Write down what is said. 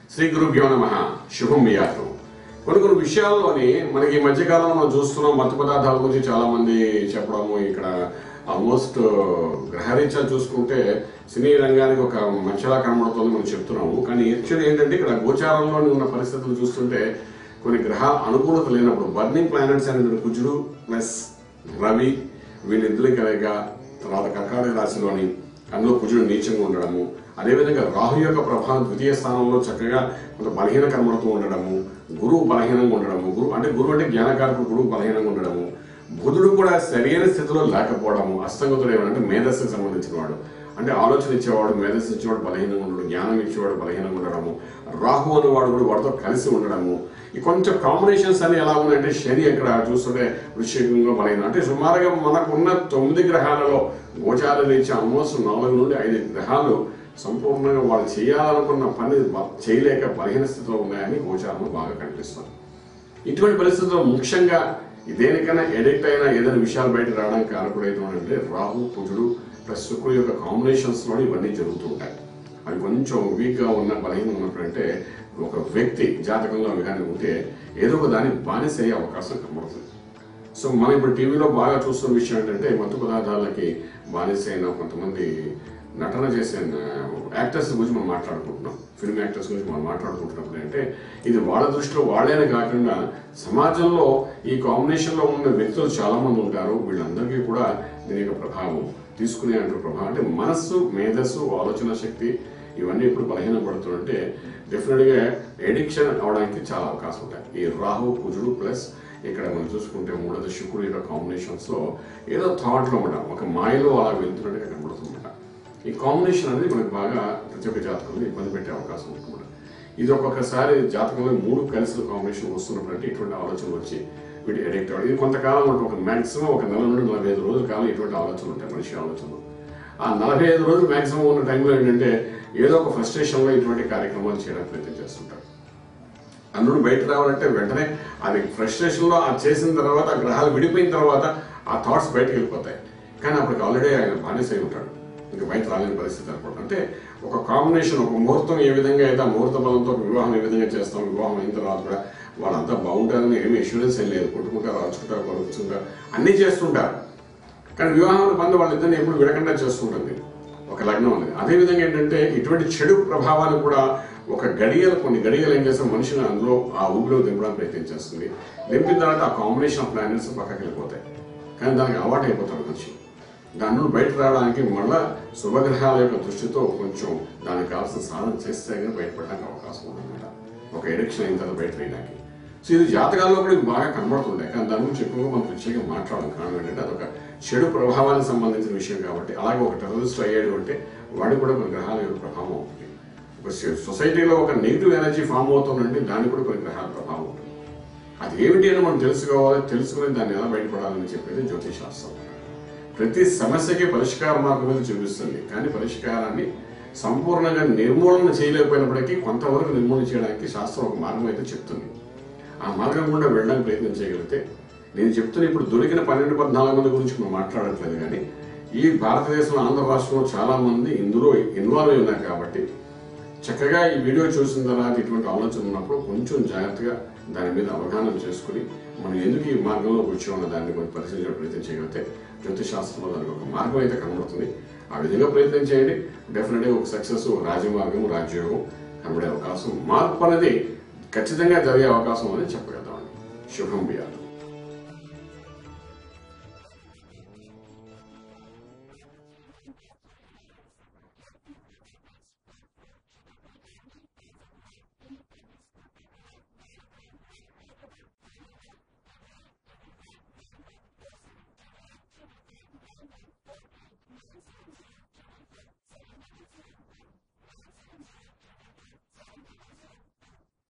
శ్రీ గురుభ్యో నమ శుభం మియాతు కొన్ని కొన్ని విషయాల్లోని మనకి ఈ మధ్యకాలంలో మనం చూస్తున్నాం మత్తు పదార్థాల గురించి చాలా మంది చెప్పడము ఇక్కడ ఆల్మోస్ట్ గ్రహరీత్యా చూసుకుంటే సినీ రంగానికి ఒక మంచిలా కనబడుతుంది మనం చెప్తున్నాము కానీ యాక్చువల్లీ ఏంటంటే ఇక్కడ గోచారంలో ఉన్న పరిస్థితులు చూస్తుంటే కొన్ని గ్రహాల అనుకూలత లేనప్పుడు బర్నింగ్ ప్లానెట్స్ అనేది కుజుడు ప్లస్ రవి వీళ్ళిద్దరి కలయిక తర్వాత కర్కాటక రాశిలోని అందులో కుజుడు నీచంగా ఉండడము అదేవిధంగా రాహు యొక్క ప్రభావం ద్వితీయ స్థానంలో చక్కగా కొంత బలహీన కర్మలతో ఉండడము గురువు బలహీనంగా ఉండడము గురువు అంటే గురువు అంటే జ్ఞానకారకుడు గురువు బలహీనంగా ఉండడము బుధుడు కూడా సరైన స్థితిలో లేకపోవడము అస్తంగతుడు ఏమంటే మేధస్సుకు సంబంధించిన వాడు అంటే ఆలోచన ఇచ్చేవాడు మేధస్సు ఇచ్చేవాడు బలహీనంగా ఉండడం జ్ఞానం ఇచ్చేవాడు బలహీనంగా ఉండడము రాహు అనేవాడు కూడా వాడితో కలిసి ఉండడము ఈ కొంచెం కాంబినేషన్స్ అన్ని ఎలా ఉన్నాయంటే శని ఇక్కడ చూస్తుంటే వృశ్చికంలో బలహీనం అంటే సుమారుగా మనకున్న తొమ్మిది గ్రహాలలో గోచార రీత్యా ఆల్మోస్ట్ నాలుగు నుండి ఐదు గ్రహాలు సంపూర్ణంగా వాళ్ళు చేయాలనుకున్న పని బ- చేయలేక బలహీన స్థితిలో ఉన్నాయని గోచారంలో బాగా కనిపిస్తుంది ఇటువంటి పరిస్థితుల్లో ముఖ్యంగా దేనికైనా ఎడిక్ట్ అయినా ఏదైనా విషయాలు బయట రావడానికి కారకుడైతే రాహు కుజుడు ప్లస్ శుక్రుడు యొక్క కాంబినేషన్స్ లో ఇవన్నీ జరుగుతూ ఉంటాయి అవి కొంచెం వీక్ గా ఉన్న బలహీనం ఉన్నప్పుడంటే ఒక వ్యక్తి జాతకంలో అవి కానీ ఉంటే ఏదో ఒక దానికి బానిస అయ్యే అవకాశం కనబడుతుంది సో మనం ఇప్పుడు టీవీలో బాగా చూస్తున్న విషయం ఏంటంటే మత్తు పదార్థాలకి బానిసైన కొంతమంది నటన చేసే యాక్టర్స్ గురించి మనం మాట్లాడుకుంటున్నాం ఫిల్మ్ యాక్టర్స్ గురించి మనం మాట్లాడుకుంటున్నప్పుడు అంటే ఇది వాళ్ళ దృష్టిలో వాళ్ళేనే కాకుండా సమాజంలో ఈ కాంబినేషన్లో ఉన్న వ్యక్తులు చాలా మంది ఉంటారు వీళ్ళందరికీ కూడా దీని యొక్క ప్రభావం తీసుకునే అంటే ప్రభావం అంటే మనస్సు మేధస్సు ఆలోచన శక్తి ఇవన్నీ ఇప్పుడు బలహీనపడుతుంటే డెఫినెట్గా ఎడిక్షన్ అవడానికి చాలా అవకాశం ఉంటాయి ఈ రాహు కుజుడు ప్లస్ ఇక్కడ మనం చూసుకుంటే మూడోది శుక్రుడు యొక్క కాంబినేషన్స్ లో ఏదో థాట్ లో ఉండడం ఒక మాయలో అలా వెళ్తున్నట్టుగా కనబడుతుందన్నమాట ఈ కాంబినేషన్ అనేది మనకు బాగా ప్రతి ఒక్క జాతకంలో ఇబ్బంది పెట్టే అవకాశం ఉంటుంది ఇది ఒక్కొక్కసారి జాతకంలో మూడు కలిసిన కాంబినేషన్ వస్తున్నప్పుడు అంటే ఇటువంటి ఆలోచనలు వచ్చి వీటి ఎడిక్ట్ అవ్వడం ఇది కొంతకాలం ఉంటుంది ఒక మాక్సిమం ఒక నెల నుండి నలభై ఐదు రోజుల కాలం ఇటువంటి ఆలోచనలు ఉంటాయి మనిషి ఆలోచనలు ఆ నలభై ఐదు రోజులు మాక్సిమం ఉన్న టైంలో ఏంటంటే ఏదో ఒక ఫ్రస్ట్రేషన్లో ఇటువంటి కార్యక్రమాలు చేయడానికి ప్రయత్నం చేస్తుంటారు అందులో బయట రావాలంటే వెంటనే అది ఫ్రస్ట్రేషన్ లో అది చేసిన తర్వాత ఆ గ్రహాలు విడిపోయిన తర్వాత ఆ థాట్స్ బయటకు వెళ్ళిపోతాయి కానీ అప్పటికి ఆల్రెడీ ఆయన బానిస అయి ఉంటాడు ఇంకా బయట రాలేని పరిస్థితి అనుకోండి అంటే ఒక కాంబినేషన్ ఒక ముహూర్తం ఏ విధంగా అయితే ఆ ముహూర్త బలంతో ఒక వివాహం ఏ విధంగా చేస్తాం వివాహం అయిన తర్వాత కూడా వాళ్ళంతా బాగుంటారని ఏమి ఇన్సూరెన్స్ ఏం లేదు కొట్టుకుంటారు అరుచుకుంటారు కొనుక్కుంటారు అన్నీ చేస్తుంటారు కానీ వివాహం బంధు వాళ్ళిద్దరిని ఎప్పుడు విడకుండా చేస్తుంటుంది ఒక లగ్నం అనేది అదేవిధంగా ఏంటంటే ఇటువంటి చెడు ప్రభావాలు కూడా ఒక గడియలు కొన్ని గడియలు ఏం చేస్తాం మనిషిని అందులో ఆ ఊపిలో దింపడానికి ప్రయత్నం చేస్తుంది దింపిన తర్వాత ఆ కాంబినేషన్ ఆఫ్ ప్లానెట్స్ పక్కకి వెళ్ళిపోతాయి కానీ దానికి అలవాటు అయిపోతాడు మనిషి దాని నుండి బయట రావడానికి మళ్ళా శుభగ్రహాల యొక్క దృష్టితో కొంచెం దానికి కావాల్సిన సాధన చేస్తే కానీ బయటపడడానికి అవకాశం ఉందన్నమాట ఒక ఎడిక్షన్ అయిన తర్వాత బయట వేయడానికి సో ఇది జాతకాల్లో కూడా ఇది బాగా కనబడుతుండే కానీ దాని గురించి ఎక్కువగా మనం ప్రత్యేకంగా మాట్లాడడం కారణం ఏంటంటే అదొక చెడు ప్రభావానికి సంబంధించిన విషయం కాబట్టి అలాగే ఒక టెర్రరిస్ట్ అయ్యాడు అంటే వాడికి కూడా కొన్ని గ్రహాల యొక్క ప్రభావం ఉంటుంది ఒక సొసైటీలో ఒక నెగిటివ్ ఎనర్జీ ఫామ్ అవుతుందంటే దానికి కూడా కొన్ని గ్రహాల ప్రభావం ఉంటుంది అది ఏమిటి అని మనం తెలుసుకోవాలి తెలుసుకుని దాన్ని ఎలా బయటపడాలని చెప్పేది జ్యోతిష్ శాస్త్రం ప్రతి సమస్యకి పరిష్కార మార్గం మీద చూపిస్తుంది కానీ పరిష్కారాన్ని సంపూర్ణంగా నిర్మూలన చేయలేకపోయినప్పటికీ కొంతవరకు నిర్మూలన చేయడానికి శాస్త్రం ఒక మార్గం అయితే చెప్తుంది ఆ మార్గం గుండా వెళ్ళడానికి ప్రయత్నం చేయగలిగితే నేను చెప్తున్న ఇప్పుడు దొరికిన పన్నెండు పద్నాలుగు మంది గురించి మనం మాట్లాడట్లేదు కానీ ఈ భారతదేశంలో ఆంధ్ర రాష్ట్రంలో చాలా మంది ఇందులో ఇన్వాల్వ్ అయి ఉన్నారు కాబట్టి చక్కగా ఈ వీడియో చూసిన తర్వాత ఇటువంటి ఆలోచన ఉన్నప్పుడు కొంచెం జాగ్రత్తగా దాని మీద అవగాహన చేసుకుని మనం ఎందుకు ఈ మార్గంలో వచ్చామన్న దాన్ని మనం పరిశీలించే ప్రయత్నం చేయగలిగితే జ్యోతిష్ శాస్త్రంలో దానికి ఒక మార్గం అయితే కనబడుతుంది ఆ విధంగా ప్రయత్నం చేయండి డెఫినెట్గా ఒక సక్సెస్ రాజమార్గం రాజ్యోగం కనబడే అవకాశం మార్పు అనేది ఖచ్చితంగా జరిగే అవకాశం అనేది చెప్పగలుగుతామండి శుభం బియాలు